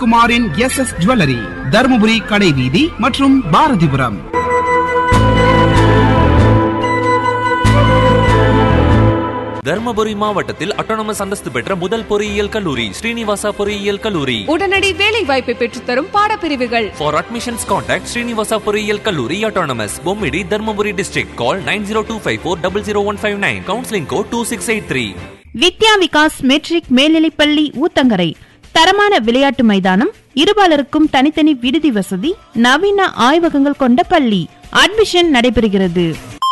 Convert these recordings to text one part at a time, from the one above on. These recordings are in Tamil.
குமாரின் எஸ் எஸ் ஜுவல்லரி தருமபுரி கடைவீதி மற்றும் பாரதிபுரம் தர்மபுரி மாவட்டத்தில் அட்டானமஸ் அந்தஸ்து பெற்ற முதல் பொறியியல் கல்லூரி ஸ்ரீனிவாசா பொறியியல் கல்லூரி உடனடி வேலை வாய்ப்பை பெற்றுத்தரும் பாடப்பிரிவுகள் ஃபார் அட்மிஷன்ஸ் கான்டாக்ட் ஸ்ரீனிவாசா பொறியியல் கல்லூரி autonomous Bommidi Dharmapuri district call nine zero two five four double zero one five nine counselling code two six eight three Vidya Vikas matric மேல்நிலைப்பள்ளி ஊத்தங்கரை தரமான விளையாட்டு மைதானம் இருபாலருக்கும் தனித்தனி விடுதி வசதி நவீன ஆய்வகங்கள் கொண்ட பள்ளி அட்மிஷன் நடைபெறுகிறது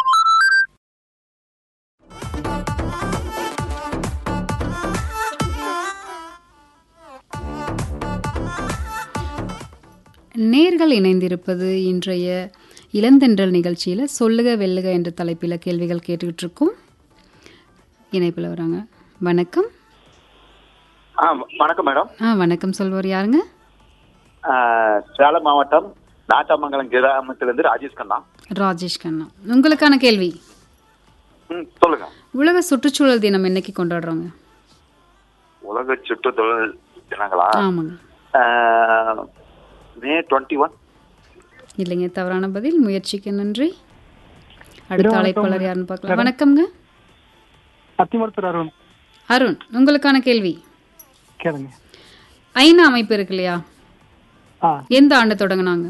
நேர்கள் இணைந்திருப்பது இன்றைய இளந்தென்றல் நிகழ்ச்சியில் சொல்லுக வெல்லுக என்ற தலைப்பில் கேள்விகள் கேட்டுக்கிட்டு இருக்கோம் இணைப்பில் வராங்க வணக்கம் ஆ வணக்கம் மேடம் ஆ வணக்கம் சொல்வோர் யாருங்க ஆ, சேலம் மாவட்டம் நாட்டாமங்கலம் கிராமத்திலிருந்து ராஜேஷ் கண்ணா ராஜேஷ் கண்ணா உங்களுக்கான கேள்வி ம் சொல்லுங்க உலக சுற்றுச்சூழல் தினம் என்னைக்கு கொண்டாடுறோங்க உலக சுற்றுச்சூழல் தினங்களா ஆமாங்க ஆ, மே டுவெண்ட்டி ஒன் இல்லைங்க தவறான பதில் முயற்சிக்கு நன்றி அடுத்த அழைப்பாளர் யாருன்னு பார்க்கலாம் வணக்கம்ங்க அத்திமரத்தர் அருண் அருண் உங்களுக்கான கேள்வி கேளுங்க ஐநா அமைப்பு இருக்கு இல்லையா ஆ எந்த ஆண்டு தொடங்குனாங்க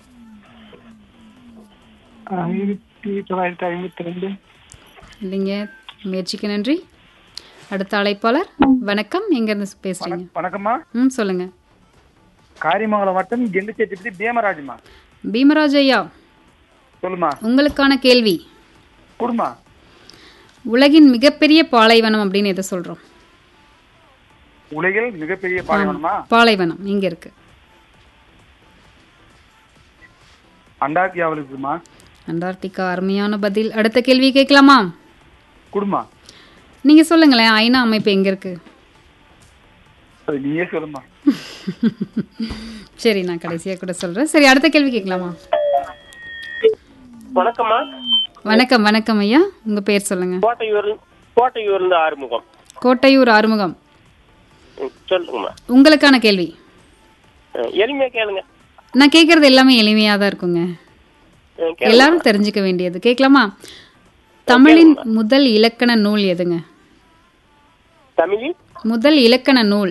ஆயிரத்தி தொள்ளாயிரத்தி ஐம்பத்தி ரெண்டு இல்லைங்க முயற்சிக்கு நன்றி அடுத்த அழைப்பாளர் வணக்கம் எங்க இருந்து பேசுறீங்க வணக்கம்மா ம் சொல்லுங்க காரியமங்கலம் வட்டம் கெண்டுச்சேத்தி பீமராஜ்மா பீமராஜ் ஐயா சொல்லுமா உங்களுக்கான கேள்வி குடுமா உலகின் மிகப்பெரிய பாலைவனம் அப்படின்னு எதை சொல்றோம் உலகில் மிகப்பெரிய பாலைவனமா பாலைவனம் இங்க இருக்கு அண்டார்டியாவில் இருக்குமா அண்டார்டிகா அருமையான பதில் அடுத்த கேள்வி கேட்கலாமா குடுமா நீங்க சொல்லுங்களேன் ஐநா அமைப்பு எங்க இருக்கு அது நீயே சொல்லுமா சரி நான் கடைசியா கூட சொல்றேன் சரி அடுத்த கேள்வி கேட்கலாமா வணக்கம்மா வணக்கம் வணக்கம் ஐயா உங்க பேர் சொல்லுங்க கோட்டையூர் கோட்டையூர்ல ஆறுமுகம் கோட்டையூர் ஆறுமுகம் ம், சொல்லுங்கம்மா உங்களுக்கான கேள்வி ம், எளிமையா கேளுங்க நான் கேட்கறது எல்லாமே எளிமையா தான் இருக்குங்க ம், கேளுங்க. எல்லாரும் தெரிஞ்சுக்க வேண்டியது கேட்கலாமா தமிழின் முதல் இலக்கண நூல் எதுங்க தமிழில் முதல் இலக்கண நூல்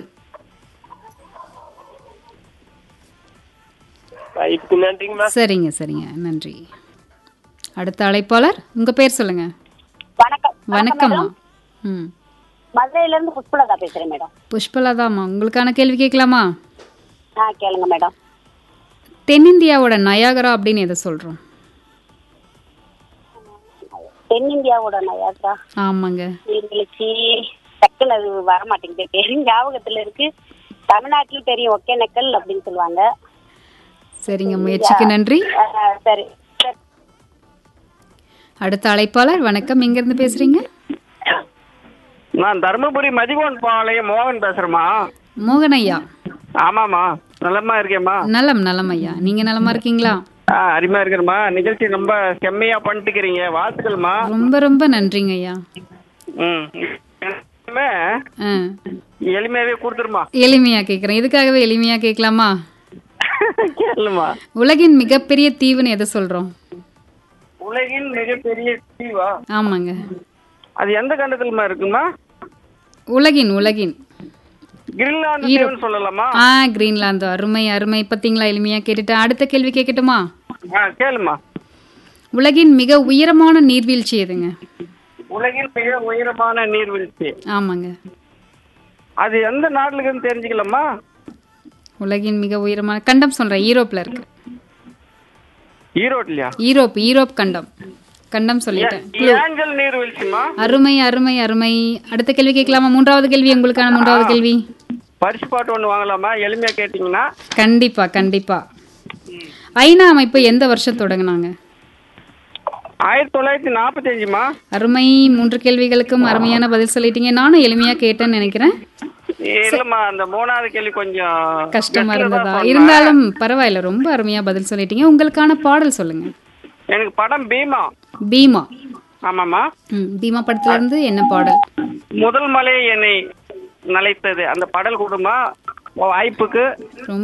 வாய்ப்புக்கு நன்றிங்கம்மா சரிங்க சரிங்க நன்றி அடுத்த அழைப்பாளர் உங்க பேர் சொல்லுங்க வணக்கம் வணக்கம்மா ம் மதுரையில இருந்து புஷ்பலதா பேசுறேன் மேடம் புஷ்பலதாம்மா உங்களுக்கான கேள்வி கேட்கலாமா ஆ கேளுங்க மேடம் தென்னிந்தியாவோட நயாகரா அப்படின்னு எதை சொல்றோம் தென்னிந்தியாவோட நயாசா ஆமாங்க நீர்வீழ்ச்சி டக்குன்னு அது வர மாட்டேங்குது பேரு ஞாபகத்துல இருக்கு தமிழ்நாட்டிலும் தெரியும் ஒகேனக்கல் அப்படின்னு சொல்லுவாங்க சரிங்க முயற்சிக்கு நன்றி ஆ, சரி சரி. அடுத்த அழைப்பாளர் வணக்கம் எங்க இருந்து பேசுறீங்க நான் தருமபுரி மதிகோன் பாளையம் மோகன் பேசுறேம்மா மோகன் ஐயா ஆமாம்மா நலமா இருக்கேம்மா நலம் நலம் ஐயா நீங்க நலமா இருக்கீங்களா ஆ அருமையா இருக்கிறேம்மா நிகழ்ச்சி ரொம்ப செம்மையா பண்ணிட்டுக்கிறீங்க வாழ்த்துக்கள்மா ரொம்ப ரொம்ப நன்றிங்க ஐயா ம் எல்லாமே ஆ எளிமையாவே கொடுத்துருமா எளிமையா கேக்குறேன் இதுக்காகவே எளிமையா கேட்கலாமா கேளுமா உலகின் மிகப்பெரிய தீவுன்னு எதை சொல்றோம் உலகின் மிகப்பெரிய தீவா ஆமாங்க அது எந்த கண்டத்துலமா இருக்குமா உலகின் உலகின் கிரின்லாந்து ஈரோ- தீவுன்னு சொல்லலாமா ஆ கிரீன்லாந்து அருமை அருமை பாத்தீங்களா எளிமையா கேட்டுட்டேன் அடுத்த கேள்வி கேட்கட்டுமா ஆ கேளுமா உலகின் மிக உயரமான நீர்வீழ்ச்சி எதுங்க உலகின் மிக உயரமான நீர்வீழ்ச்சி ஆமாங்க அது எந்த நாட்டுல இருக்குன்னு தெரிஞ்சுக்கலாமா உலகின் மிக உயரமான கண்டம் சொல்றேன் ஈரோப்ல இருக்கு ஈரோட்லயா ஈரோப் ஈரோப் கண்டம் கண்டம் சொல்லிட்டேன் Clue. ஏஞ்சல் நீர்வீழ்ச்சிமா அருமை அருமை அருமை அடுத்த கேள்வி கேட்கலாமா மூன்றாவது கேள்வி உங்களுக்கான மூன்றாவது கேள்வி பரிசு பாட்டு ஒண்ணு வாங்கலாமா எளிமையா கேட்டீங்கன்னா கண்டிப்பா கண்டிப்பா ஐநா அமைப்பு எந்த வருஷம் தொடங்குனாங்க ஆயிரத்தி தொள்ளாயிரத்தி நாற்பத்தி அஞ்சுமா அருமை மூன்று கேள்விகளுக்கும் அருமையான பதில் சொல்லிட்டீங்க நானும் எளிமையா கேட்டேன்னு நினைக்கிறேன் இல்லம்மா அந்த மூணாவது கேள்வி கொஞ்சம் கஷ்டமா கஷ்டமா இருந்ததா சொன்னேன். இருந்தாலும் பரவாயில்ல ரொம்ப அருமையா பதில் சொல்லிட்டீங்க உங்களுக்கான பாடல் சொல்லுங்க எனக்கு படம் பீமா பீமா ஆமாம்மா ம், பீமா படத்துல இருந்து என்ன பாடல் முதல் மலை என்னை நலைத்தது அந்த பாடல் கொடுமா வாய்ப்புக்கு ரொம்ப